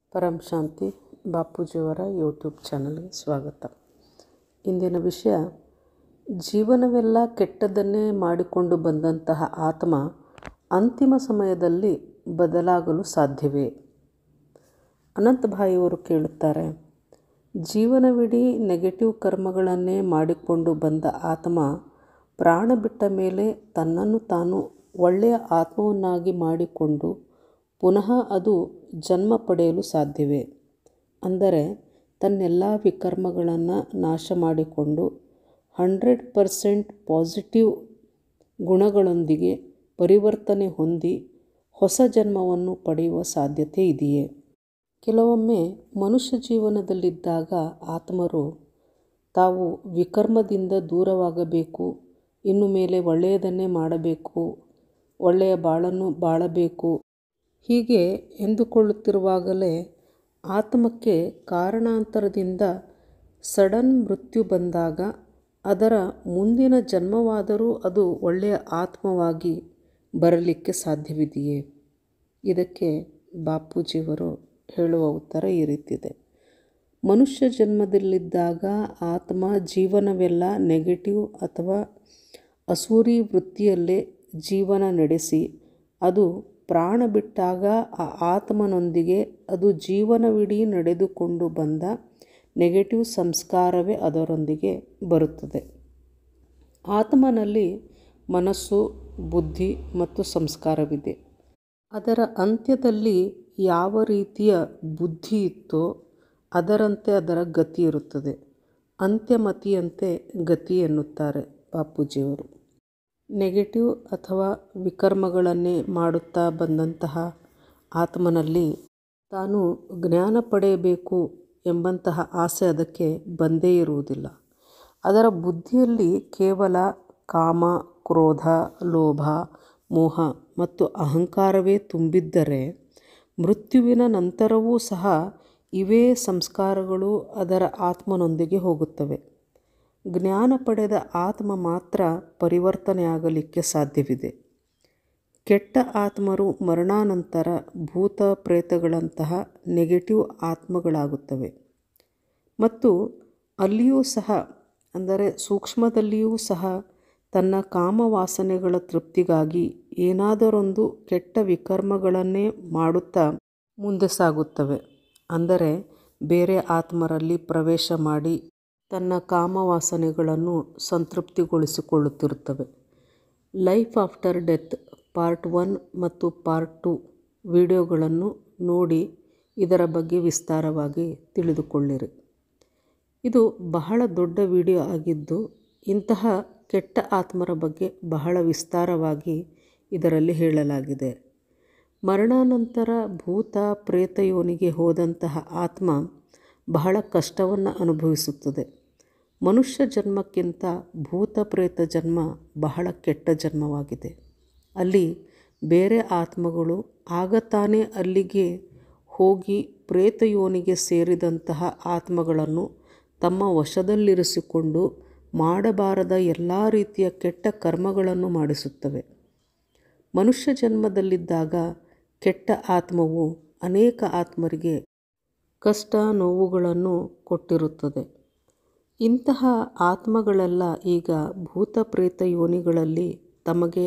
ಪರಂ ಶಾಂತಿ ಬಾಪೂಜಿಯವರ YouTube ಚಾನಲ್ಗೆ ಸ್ವಾಗತ ಇಂದಿನ ವಿಷಯ ಜೀವನವೆಲ್ಲ ಕೆಟ್ಟದ್ದನ್ನೇ ಮಾಡಿಕೊಂಡು ಬಂದಂತಹ ಆತ್ಮ ಅಂತಿಮ ಸಮಯದಲ್ಲಿ ಬದಲಾಗಲು ಸಾಧ್ಯವೇ ಅನಂತಭಾಯಿಯವರು ಕೇಳುತ್ತಾರೆ ಜೀವನವಿಡೀ ನೆಗೆಟಿವ್ ಕರ್ಮಗಳನ್ನೇ ಮಾಡಿಕೊಂಡು ಬಂದ ಆತ್ಮ ಪ್ರಾಣ ಬಿಟ್ಟ ಮೇಲೆ ತನ್ನನ್ನು ತಾನು ಒಳ್ಳೆಯ ಆತ್ಮವನ್ನಾಗಿ ಮಾಡಿಕೊಂಡು ಪುನಃ ಅದು ಜನ್ಮ ಪಡೆಯಲು ಸಾಧ್ಯವೇ ಅಂದರೆ ತನ್ನೆಲ್ಲ ವಿಕರ್ಮಗಳನ್ನು ನಾಶ ಮಾಡಿಕೊಂಡು ಹಂಡ್ರೆಡ್ ಪರ್ಸೆಂಟ್ ಪಾಸಿಟಿವ್ ಗುಣಗಳೊಂದಿಗೆ ಪರಿವರ್ತನೆ ಹೊಂದಿ ಹೊಸ ಜನ್ಮವನ್ನು ಪಡೆಯುವ ಸಾಧ್ಯತೆ ಇದೆಯೇ ಕೆಲವೊಮ್ಮೆ ಮನುಷ್ಯ ಜೀವನದಲ್ಲಿದ್ದಾಗ ಆತ್ಮರು ತಾವು ವಿಕರ್ಮದಿಂದ ದೂರವಾಗಬೇಕು ಇನ್ನು ಮೇಲೆ ಒಳ್ಳೆಯದನ್ನೇ ಮಾಡಬೇಕು ಒಳ್ಳೆಯ ಬಾಳನ್ನು ಬಾಳಬೇಕು ಹೀಗೆ ಎಂದುಕೊಳ್ಳುತ್ತಿರುವಾಗಲೇ ಆತ್ಮಕ್ಕೆ ಕಾರಣಾಂತರದಿಂದ ಸಡನ್ ಮೃತ್ಯು ಬಂದಾಗ ಅದರ ಮುಂದಿನ ಜನ್ಮವಾದರೂ ಅದು ಒಳ್ಳೆಯ ಆತ್ಮವಾಗಿ ಬರಲಿಕ್ಕೆ ಸಾಧ್ಯವಿದೆಯೇ ಇದಕ್ಕೆ ಬಾಪೂಜಿಯವರು ಹೇಳುವ ಉತ್ತರ ಈ ರೀತಿದೆ ಮನುಷ್ಯ ಜನ್ಮದಲ್ಲಿದ್ದಾಗ ಆತ್ಮ ಜೀವನವೆಲ್ಲ ನೆಗೆಟಿವ್ ಅಥವಾ ಅಸೂರಿ ವೃತ್ತಿಯಲ್ಲೇ ಜೀವನ ನಡೆಸಿ ಅದು ಪ್ರಾಣ ಬಿಟ್ಟಾಗ ಆ ಆತ್ಮನೊಂದಿಗೆ ಅದು ಜೀವನವಿಡೀ ನಡೆದುಕೊಂಡು ಬಂದ ನೆಗೆಟಿವ್ ಸಂಸ್ಕಾರವೇ ಅದರೊಂದಿಗೆ ಬರುತ್ತದೆ ಆತ್ಮನಲ್ಲಿ ಮನಸ್ಸು ಬುದ್ಧಿ ಮತ್ತು ಸಂಸ್ಕಾರವಿದೆ ಅದರ ಅಂತ್ಯದಲ್ಲಿ ಯಾವ ರೀತಿಯ ಬುದ್ಧಿ ಇತ್ತೋ ಅದರಂತೆ ಅದರ ಗತಿ ಇರುತ್ತದೆ ಅಂತ್ಯಮತಿಯಂತೆ ಗತಿ ಎನ್ನುತ್ತಾರೆ ಬಾಪೂಜಿಯವರು ನೆಗೆಟಿವ್ ಅಥವಾ ವಿಕರ್ಮಗಳನ್ನೇ ಮಾಡುತ್ತಾ ಬಂದಂತಹ ಆತ್ಮನಲ್ಲಿ ತಾನು ಜ್ಞಾನ ಪಡೆಯಬೇಕು ಎಂಬಂತಹ ಆಸೆ ಅದಕ್ಕೆ ಬಂದೇ ಇರುವುದಿಲ್ಲ ಅದರ ಬುದ್ಧಿಯಲ್ಲಿ ಕೇವಲ ಕಾಮ ಕ್ರೋಧ ಲೋಭ ಮೋಹ ಮತ್ತು ಅಹಂಕಾರವೇ ತುಂಬಿದ್ದರೆ ಮೃತ್ಯುವಿನ ನಂತರವೂ ಸಹ ಇವೇ ಸಂಸ್ಕಾರಗಳು ಅದರ ಆತ್ಮನೊಂದಿಗೆ ಹೋಗುತ್ತವೆ ಜ್ಞಾನ ಪಡೆದ ಆತ್ಮ ಮಾತ್ರ ಪರಿವರ್ತನೆಯಾಗಲಿಕ್ಕೆ ಸಾಧ್ಯವಿದೆ ಕೆಟ್ಟ ಆತ್ಮರು ಮರಣಾನಂತರ ಭೂತ ಪ್ರೇತಗಳಂತಹ ನೆಗೆಟಿವ್ ಆತ್ಮಗಳಾಗುತ್ತವೆ ಮತ್ತು ಅಲ್ಲಿಯೂ ಸಹ ಅಂದರೆ ಸೂಕ್ಷ್ಮದಲ್ಲಿಯೂ ಸಹ ತನ್ನ ಕಾಮವಾಸನೆಗಳ ತೃಪ್ತಿಗಾಗಿ ಏನಾದರೊಂದು ಕೆಟ್ಟ ವಿಕರ್ಮಗಳನ್ನೇ ಮಾಡುತ್ತಾ ಮುಂದೆ ಸಾಗುತ್ತವೆ ಅಂದರೆ ಬೇರೆ ಆತ್ಮರಲ್ಲಿ ಪ್ರವೇಶ ಮಾಡಿ ತನ್ನ ಕಾಮವಾಸನೆಗಳನ್ನು ಸಂತೃಪ್ತಿಗೊಳಿಸಿಕೊಳ್ಳುತ್ತಿರುತ್ತವೆ life after death part one ಮತ್ತು ಪಾರ್ಟ್ ಟು ವಿಡಿಯೋಗಳನ್ನು ನೋಡಿ ಇದರ ಬಗ್ಗೆ ವಿಸ್ತಾರವಾಗಿ ತಿಳಿದುಕೊಳ್ಳಿರಿ ಇದು ಬಹಳ ದೊಡ್ಡ ವಿಡಿಯೋ ಆಗಿದ್ದು ಇಂತಹ ಕೆಟ್ಟ ಆತ್ಮರ ಬಗ್ಗೆ ಬಹಳ ವಿಸ್ತಾರವಾಗಿ ಇದರಲ್ಲಿ ಹೇಳಲಾಗಿದೆ ಮರಣಾನಂತರ ಭೂತ ಪ್ರೇತ ಯೋನಿಗೆ ಹೋದಂತಹ ಆತ್ಮ ಬಹಳ ಕಷ್ಟವನ್ನು ಅನುಭವಿಸುತ್ತದೆ ಮನುಷ್ಯ ಜನ್ಮಕ್ಕಿಂತ ಭೂತ ಪ್ರೇತ ಜನ್ಮ ಬಹಳ ಕೆಟ್ಟ ಜನ್ಮವಾಗಿದೆ ಅಲ್ಲಿ ಬೇರೆ ಆತ್ಮಗಳು ಆಗ ತಾನೇ ಅಲ್ಲಿಗೆ ಹೋಗಿ ಪ್ರೇತ ಯೋನಿಗೆ ಸೇರಿದಂತಹ ಆತ್ಮಗಳನ್ನು ತಮ್ಮ ವಶದಲ್ಲಿರಿಸಿಕೊಂಡು ಮಾಡಬಾರದ ಎಲ್ಲ ರೀತಿಯ ಕೆಟ್ಟ ಕರ್ಮಗಳನ್ನು ಮಾಡಿಸುತ್ತವೆ ಮನುಷ್ಯ ಜನ್ಮದಲ್ಲಿದ್ದಾಗ ಕೆಟ್ಟ ಆತ್ಮವು ಅನೇಕ ಆತ್ಮರಿಗೆ ಕಷ್ಟ ನೋವುಗಳನ್ನು ಕೊಟ್ಟಿರುತ್ತದೆ ಇಂತಹ ಆತ್ಮಗಳೆಲ್ಲ ಈಗ ಭೂತ ಪ್ರೇತ ಯೋನಿಗಳಲ್ಲಿ ತಮಗೆ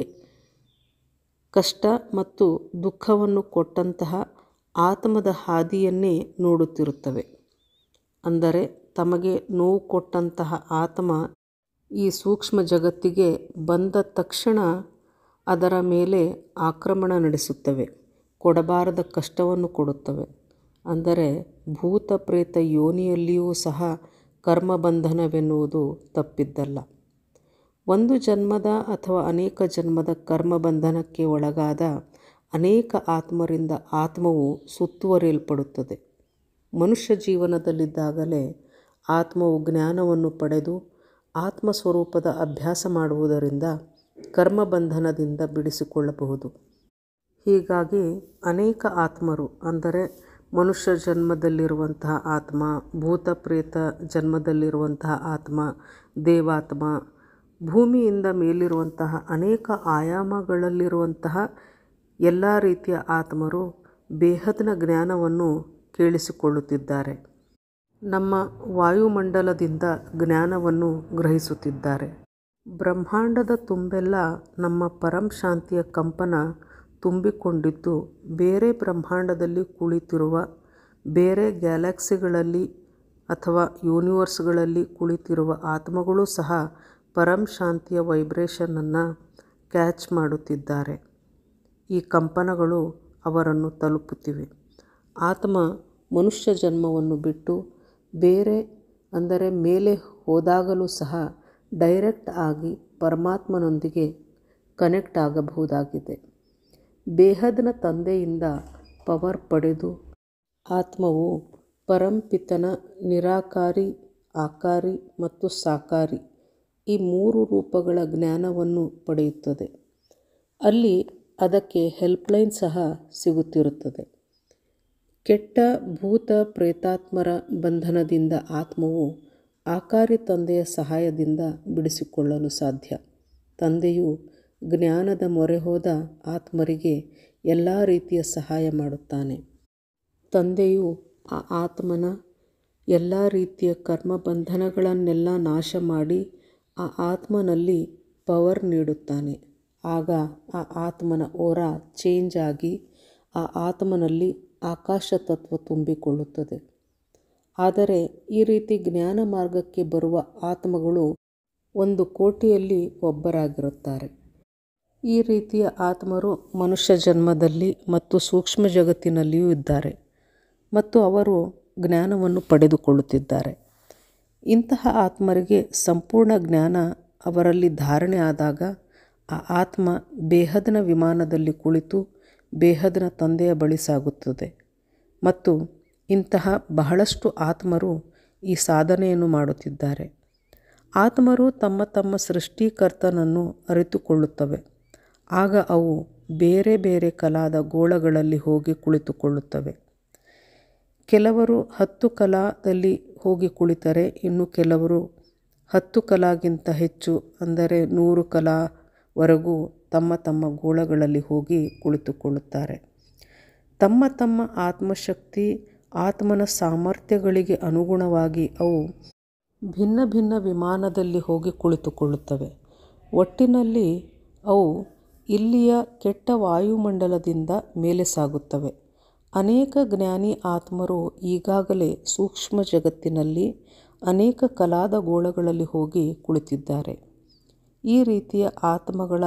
ಕಷ್ಟ ಮತ್ತು ದುಃಖವನ್ನು ಕೊಟ್ಟಂತಹ ಆತ್ಮದ ಹಾದಿಯನ್ನೇ ನೋಡುತ್ತಿರುತ್ತವೆ ಅಂದರೆ ತಮಗೆ ನೋವು ಕೊಟ್ಟಂತಹ ಆತ್ಮ ಈ ಸೂಕ್ಷ್ಮ ಜಗತ್ತಿಗೆ ಬಂದ ತಕ್ಷಣ ಅದರ ಮೇಲೆ ಆಕ್ರಮಣ ನಡೆಸುತ್ತವೆ ಕೊಡಬಾರದ ಕಷ್ಟವನ್ನು ಕೊಡುತ್ತವೆ ಅಂದರೆ ಭೂತ ಪ್ರೇತ ಯೋನಿಯಲ್ಲಿಯೂ ಸಹ ಕರ್ಮಬಂಧನವೆನ್ನುವುದು ತಪ್ಪಿದ್ದಲ್ಲ ಒಂದು ಜನ್ಮದ ಅಥವಾ ಅನೇಕ ಜನ್ಮದ ಕರ್ಮಬಂಧನಕ್ಕೆ ಒಳಗಾದ ಅನೇಕ ಆತ್ಮರಿಂದ ಆತ್ಮವು ಸುತ್ತುವರಿಯಲ್ಪಡುತ್ತದೆ ಮನುಷ್ಯ ಜೀವನದಲ್ಲಿದ್ದಾಗಲೇ ಆತ್ಮವು ಜ್ಞಾನವನ್ನು ಪಡೆದು ಆತ್ಮ ಸ್ವರೂಪದ ಅಭ್ಯಾಸ ಮಾಡುವುದರಿಂದ ಕರ್ಮಬಂಧನದಿಂದ ಬಿಡಿಸಿಕೊಳ್ಳಬಹುದು ಹೀಗಾಗಿ ಅನೇಕ ಆತ್ಮರು ಅಂದರೆ ಮನುಷ್ಯ ಜನ್ಮದಲ್ಲಿರುವಂತಹ ಆತ್ಮ ಭೂತ ಪ್ರೇತ ಜನ್ಮದಲ್ಲಿರುವಂತಹ ಆತ್ಮ ದೇವಾತ್ಮ ಭೂಮಿಯಿಂದ ಮೇಲಿರುವಂತಹ ಅನೇಕ ಆಯಾಮಗಳಲ್ಲಿರುವಂತಹ ಎಲ್ಲ ರೀತಿಯ ಆತ್ಮರು ಬೇಹದ್ನ ಜ್ಞಾನವನ್ನು ಕೇಳಿಸಿಕೊಳ್ಳುತ್ತಿದ್ದಾರೆ ನಮ್ಮ ವಾಯುಮಂಡಲದಿಂದ ಜ್ಞಾನವನ್ನು ಗ್ರಹಿಸುತ್ತಿದ್ದಾರೆ ಬ್ರಹ್ಮಾಂಡದ ತುಂಬೆಲ್ಲ ನಮ್ಮ ಪರಂ ಶಾಂತಿಯ ಕಂಪನ ತುಂಬಿಕೊಂಡಿದ್ದು ಬೇರೆ ಬ್ರಹ್ಮಾಂಡದಲ್ಲಿ ಕುಳಿತಿರುವ ಬೇರೆ ಗ್ಯಾಲಕ್ಸಿಗಳಲ್ಲಿ ಅಥವಾ ಯೂನಿವರ್ಸ್ಗಳಲ್ಲಿ ಕುಳಿತಿರುವ ಆತ್ಮಗಳು ಸಹ ಪರಂ ಶಾಂತಿಯ ವೈಬ್ರೇಷನನ್ನು ಕ್ಯಾಚ್ ಮಾಡುತ್ತಿದ್ದಾರೆ ಈ ಕಂಪನಗಳು ಅವರನ್ನು ತಲುಪುತ್ತಿವೆ ಆತ್ಮ ಮನುಷ್ಯ ಜನ್ಮವನ್ನು ಬಿಟ್ಟು ಬೇರೆ ಅಂದರೆ ಮೇಲೆ ಹೋದಾಗಲೂ ಸಹ ಡೈರೆಕ್ಟ್ ಆಗಿ ಪರಮಾತ್ಮನೊಂದಿಗೆ ಕನೆಕ್ಟ್ ಆಗಬಹುದಾಗಿದೆ ಬೇಹದ್ನ ತಂದೆಯಿಂದ ಪವರ್ ಪಡೆದು ಆತ್ಮವು ಪರಂಪಿತನ ನಿರಾಕಾರಿ ಆಕಾರಿ ಮತ್ತು ಸಾಕಾರಿ ಈ ಮೂರು ರೂಪಗಳ ಜ್ಞಾನವನ್ನು ಪಡೆಯುತ್ತದೆ ಅಲ್ಲಿ ಅದಕ್ಕೆ ಹೆಲ್ಪ್ಲೈನ್ ಸಹ ಸಿಗುತ್ತಿರುತ್ತದೆ ಕೆಟ್ಟ ಭೂತ ಪ್ರೇತಾತ್ಮರ ಬಂಧನದಿಂದ ಆತ್ಮವು ಆಕಾರಿ ತಂದೆಯ ಸಹಾಯದಿಂದ ಬಿಡಿಸಿಕೊಳ್ಳಲು ಸಾಧ್ಯ ತಂದೆಯು ಜ್ಞಾನದ ಮೊರೆ ಹೋದ ಆತ್ಮರಿಗೆ ಎಲ್ಲ ರೀತಿಯ ಸಹಾಯ ಮಾಡುತ್ತಾನೆ ತಂದೆಯು ಆ ಆತ್ಮನ ಎಲ್ಲ ರೀತಿಯ ಕರ್ಮ ಬಂಧನಗಳನ್ನೆಲ್ಲ ನಾಶ ಮಾಡಿ ಆ ಆತ್ಮನಲ್ಲಿ ಪವರ್ ನೀಡುತ್ತಾನೆ ಆಗ ಆ ಆತ್ಮನ ಓರ ಚೇಂಜ್ ಆಗಿ ಆ ಆತ್ಮನಲ್ಲಿ ಆಕಾಶ ತತ್ವ ತುಂಬಿಕೊಳ್ಳುತ್ತದೆ ಆದರೆ ಈ ರೀತಿ ಜ್ಞಾನ ಮಾರ್ಗಕ್ಕೆ ಬರುವ ಆತ್ಮಗಳು ಒಂದು ಕೋಟಿಯಲ್ಲಿ ಒಬ್ಬರಾಗಿರುತ್ತಾರೆ ಈ ರೀತಿಯ ಆತ್ಮರು ಮನುಷ್ಯ ಜನ್ಮದಲ್ಲಿ ಮತ್ತು ಸೂಕ್ಷ್ಮ ಜಗತ್ತಿನಲ್ಲಿಯೂ ಇದ್ದಾರೆ ಮತ್ತು ಅವರು ಜ್ಞಾನವನ್ನು ಪಡೆದುಕೊಳ್ಳುತ್ತಿದ್ದಾರೆ ಇಂತಹ ಆತ್ಮರಿಗೆ ಸಂಪೂರ್ಣ ಜ್ಞಾನ ಅವರಲ್ಲಿ ಧಾರಣೆ ಆದಾಗ ಆ ಆತ್ಮ ಬೇಹದ್ನ ವಿಮಾನದಲ್ಲಿ ಕುಳಿತು ಬೇಹದ್ನ ತಂದೆಯ ಬಳಿ ಸಾಗುತ್ತದೆ ಮತ್ತು ಇಂತಹ ಬಹಳಷ್ಟು ಆತ್ಮರು ಈ ಸಾಧನೆಯನ್ನು ಮಾಡುತ್ತಿದ್ದಾರೆ ಆತ್ಮರು ತಮ್ಮ ತಮ್ಮ ಸೃಷ್ಟಿಕರ್ತನನ್ನು ಅರಿತುಕೊಳ್ಳುತ್ತವೆ ಆಗ ಅವು ಬೇರೆ ಬೇರೆ ಕಲಾದ ಗೋಳಗಳಲ್ಲಿ ಹೋಗಿ ಕುಳಿತುಕೊಳ್ಳುತ್ತವೆ ಕೆಲವರು ಹತ್ತು ಕಲಾದಲ್ಲಿ ಹೋಗಿ ಕುಳಿತರೆ ಇನ್ನು ಕೆಲವರು ಹತ್ತು ಕಲಾಗಿಂತ ಹೆಚ್ಚು ಅಂದರೆ ನೂರು ಕಲಾವರೆಗೂ ತಮ್ಮ ತಮ್ಮ ಗೋಳಗಳಲ್ಲಿ ಹೋಗಿ ಕುಳಿತುಕೊಳ್ಳುತ್ತಾರೆ ತಮ್ಮ ತಮ್ಮ ಆತ್ಮಶಕ್ತಿ ಆತ್ಮನ ಸಾಮರ್ಥ್ಯಗಳಿಗೆ ಅನುಗುಣವಾಗಿ ಅವು ಭಿನ್ನ ಭಿನ್ನ ವಿಮಾನದಲ್ಲಿ ಹೋಗಿ ಕುಳಿತುಕೊಳ್ಳುತ್ತವೆ ಒಟ್ಟಿನಲ್ಲಿ ಅವು ಇಲ್ಲಿಯ ಕೆಟ್ಟ ವಾಯುಮಂಡಲದಿಂದ ಮೇಲೆ ಸಾಗುತ್ತವೆ ಅನೇಕ ಜ್ಞಾನಿ ಆತ್ಮರು ಈಗಾಗಲೇ ಸೂಕ್ಷ್ಮ ಜಗತ್ತಿನಲ್ಲಿ ಅನೇಕ ಕಲಾದ ಗೋಳಗಳಲ್ಲಿ ಹೋಗಿ ಕುಳಿತಿದ್ದಾರೆ ಈ ರೀತಿಯ ಆತ್ಮಗಳ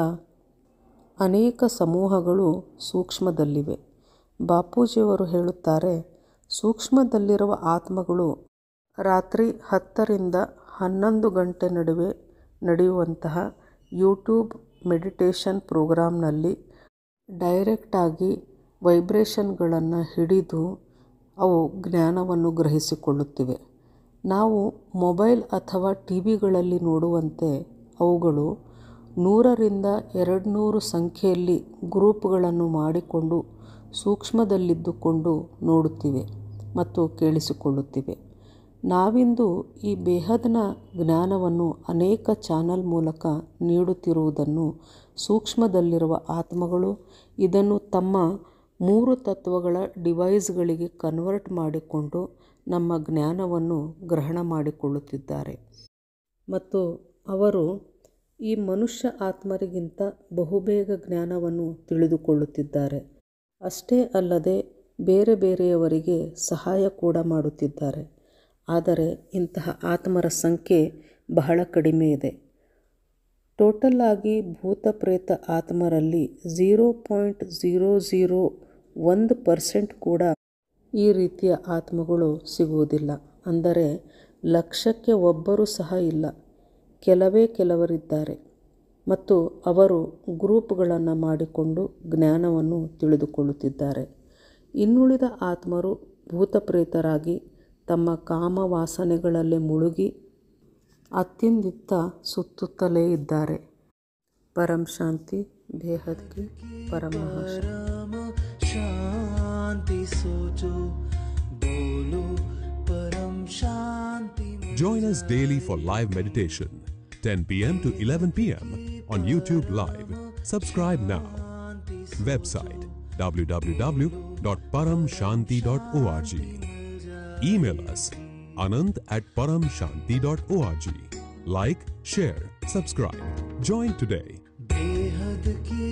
ಅನೇಕ ಸಮೂಹಗಳು ಸೂಕ್ಷ್ಮದಲ್ಲಿವೆ ಬಾಪೂಜಿಯವರು ಹೇಳುತ್ತಾರೆ ಸೂಕ್ಷ್ಮದಲ್ಲಿರುವ ಆತ್ಮಗಳು ರಾತ್ರಿ ಹತ್ತರಿಂದ ಹನ್ನೊಂದು ಗಂಟೆ ನಡುವೆ ನಡೆಯುವಂತಹ ಯೂಟ್ಯೂಬ್ ಮೆಡಿಟೇಷನ್ ಪ್ರೋಗ್ರಾಮ್ನಲ್ಲಿ ಡೈರೆಕ್ಟಾಗಿ ವೈಬ್ರೇಷನ್ಗಳನ್ನು ಹಿಡಿದು ಅವು ಜ್ಞಾನವನ್ನು ಗ್ರಹಿಸಿಕೊಳ್ಳುತ್ತಿವೆ ನಾವು ಮೊಬೈಲ್ ಅಥವಾ ಟಿ ವಿಗಳಲ್ಲಿ ನೋಡುವಂತೆ ಅವುಗಳು ನೂರರಿಂದ ಎರಡು ನೂರು ಸಂಖ್ಯೆಯಲ್ಲಿ ಗ್ರೂಪ್ಗಳನ್ನು ಮಾಡಿಕೊಂಡು ಸೂಕ್ಷ್ಮದಲ್ಲಿದ್ದುಕೊಂಡು ನೋಡುತ್ತಿವೆ ಮತ್ತು ಕೇಳಿಸಿಕೊಳ್ಳುತ್ತಿವೆ ನಾವಿಂದು ಈ ಬೇಹದ್ನ ಜ್ಞಾನವನ್ನು ಅನೇಕ ಚಾನಲ್ ಮೂಲಕ ನೀಡುತ್ತಿರುವುದನ್ನು ಸೂಕ್ಷ್ಮದಲ್ಲಿರುವ ಆತ್ಮಗಳು ಇದನ್ನು ತಮ್ಮ ಮೂರು ತತ್ವಗಳ ಡಿವೈಸ್ಗಳಿಗೆ ಕನ್ವರ್ಟ್ ಮಾಡಿಕೊಂಡು ನಮ್ಮ ಜ್ಞಾನವನ್ನು ಗ್ರಹಣ ಮಾಡಿಕೊಳ್ಳುತ್ತಿದ್ದಾರೆ ಮತ್ತು ಅವರು ಈ ಮನುಷ್ಯ ಆತ್ಮರಿಗಿಂತ ಬಹುಬೇಗ ಜ್ಞಾನವನ್ನು ತಿಳಿದುಕೊಳ್ಳುತ್ತಿದ್ದಾರೆ ಅಷ್ಟೇ ಅಲ್ಲದೆ ಬೇರೆ ಬೇರೆಯವರಿಗೆ ಸಹಾಯ ಕೂಡ ಮಾಡುತ್ತಿದ್ದಾರೆ ಆದರೆ ಇಂತಹ ಆತ್ಮರ ಸಂಖ್ಯೆ ಬಹಳ ಕಡಿಮೆ ಇದೆ ಟೋಟಲ್ ಆಗಿ ಭೂತ ಪ್ರೇತ ಆತ್ಮರಲ್ಲಿ ಝೀರೋ ಪಾಯಿಂಟ್ ಝೀರೋ ಝೀರೋ ಒಂದು ಪರ್ಸೆಂಟ್ ಕೂಡ ಈ ರೀತಿಯ ಆತ್ಮಗಳು ಸಿಗುವುದಿಲ್ಲ ಅಂದರೆ ಲಕ್ಷಕ್ಕೆ ಒಬ್ಬರೂ ಸಹ ಇಲ್ಲ ಕೆಲವೇ ಕೆಲವರಿದ್ದಾರೆ ಮತ್ತು ಅವರು ಗ್ರೂಪ್ಗಳನ್ನು ಮಾಡಿಕೊಂಡು ಜ್ಞಾನವನ್ನು ತಿಳಿದುಕೊಳ್ಳುತ್ತಿದ್ದಾರೆ ಇನ್ನುಳಿದ ಆತ್ಮರು ಭೂತಪ್ರೇತರಾಗಿ ತಮ್ಮ ಕಾಮ ವಾಸನೆಗಳಲ್ಲೇ ಮುಳುಗಿ ಅತ್ತಿಂದಿತ್ತ ಸುತ್ತುತ್ತಲೇ ಇದ್ದಾರೆ ಪರಂ ಶಾಂತಿ ಬೇಹದ್ ಕಿ ಪರಮಹಾಶಾಂತಿ परम शांति सोचो बोलो परम शांति Join us daily for live meditation, 10 p.m. to 11 p.m. on YouTube Live. Subscribe now. Website www.youtube.com anant.paramshanti.org. Email us anant at paramshanti.org. Like, share, subscribe. Join today. बेहद की